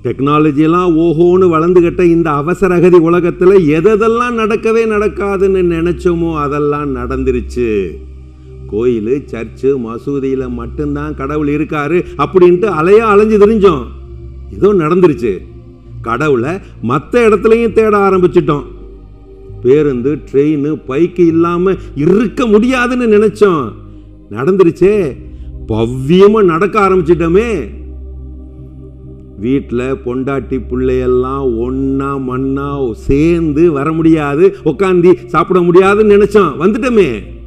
technology எல்லாம் ஓஹோன்னு வளர்ந்துகிட்ட இந்த அவசரகதி உலகத்தில் எதெல்லாம் நடக்கவே நடக்காதுன்னு நினைச்சோமோ அதெல்லாம் நடந்துருச்சு கோயில் சர்ச்சு மசூதியில் மட்டும்தான் கடவுள் இருக்காரு அப்படின்ட்டு அலையா அலைஞ்சு தெரிஞ்சோம் ஏதோ நடந்துருச்சு கடவுளை மற்ற இடத்துலையும் தேட ஆரம்பிச்சிட்டோம் பேருந்து ட்ரெயின் பைக்கு இல்லாமல் இருக்க முடியாதுன்னு நினைச்சோம் நடந்துருச்சே பவ்யமாக நடக்க ஆரம்பிச்சிட்டோமே வீட்டில் பொண்டாட்டி பிள்ளையெல்லாம் ஒன்றா மண்ணா சேர்ந்து வர முடியாது உட்காந்து சாப்பிட முடியாதுன்னு நினைச்சோம் வந்துட்டோமே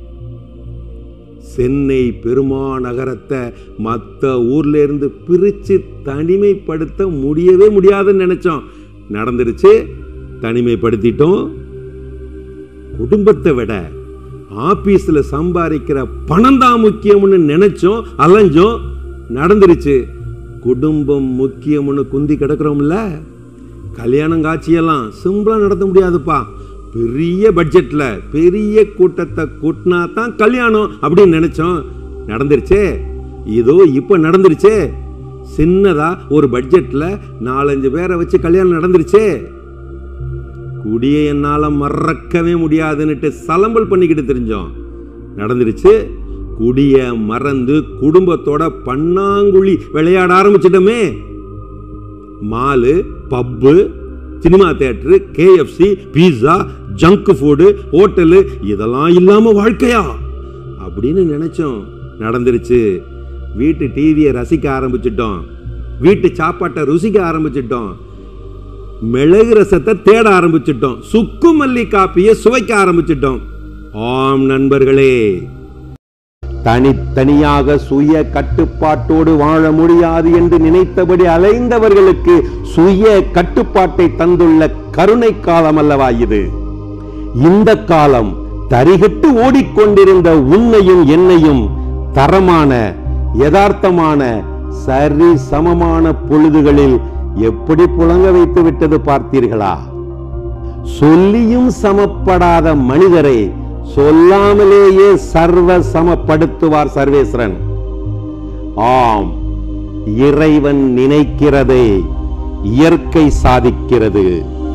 சென்னை பெருமாநகரத்தை மற்ற ஊர்ல இருந்து பிரித்து தனிமைப்படுத்த முடியவே முடியாதுன்னு நினைச்சோம் நடந்துருச்சு தனிமைப்படுத்திட்டோம் குடும்பத்தை விட ஆபீஸ்ல சம்பாதிக்கிற பணம் தான் முக்கியம்னு நினைச்சோம் அலைஞ்சோம் நடந்துருச்சு குடும்பம் முக்கியம்னு குந்தி கிடக்குறோம்ல கல்யாணம் காட்சியெல்லாம் சிம்பிளா நடத்த முடியாதுப்பா பெரிய பட்ஜெட்ல பெரிய கூட்டத்தை கூட்டினா தான் கல்யாணம் அப்படின்னு நினைச்சோம் நடந்துருச்சே இதோ இப்போ நடந்துருச்சே சின்னதா ஒரு பட்ஜெட்ல நாலஞ்சு பேரை வச்சு கல்யாணம் நடந்துருச்சே குடியை என்னால் மறக்கவே முடியாதுன்னுட்டு சலம்பல் பண்ணிக்கிட்டு தெரிஞ்சோம் நடந்துருச்சு குடிய மறந்து குடும்பத்தோட பன்னாங்குழி விளையாட ஆரம்பிச்சிட்டோமே mall pub cinema theatre KFC pizza junk food hotel இதெல்லாம் இல்லாம வாழ்க்கையா அப்படின்னு நினைச்சோம் நடந்துருச்சு வீட்டு டிவியை ரசிக்க ஆரம்பிச்சிட்டோம் வீட்டு சாப்பாட்டை ருசிக்க ஆரம்பிச்சிட்டோம் மிளகு ரசத்தை தேட ஆரம்பிச்சிட்டோம் சுக்கு மல்லி காப்பியை சுவைக்க ஆரம்பிச்சிட்டோம் ஆம் நண்பர்களே தனித்தனியாக சுய கட்டுப்பாட்டோடு வாழ முடியாது என்று நினைத்தபடி அலைந்தவர்களுக்கு சுய கட்டுப்பாட்டை தந்துள்ள கருணை காலம் அல்லவா இது இந்த காலம் தரிகட்டு ஓடிக்கொண்டிருந்த உன்னையும் என்னையும் தரமான யதார்த்தமான சரி சமமான பொழுதுகளில் எப்படி புழங்க வைத்து விட்டது பார்த்தீர்களா சொல்லியும் சமப்படாத மனிதரை சொல்லாமலேயே சர்வ சமப்படுத்துவார் சர்வேஸ்வரன் ஆம் இறைவன் நினைக்கிறதை இயற்கை சாதிக்கிறது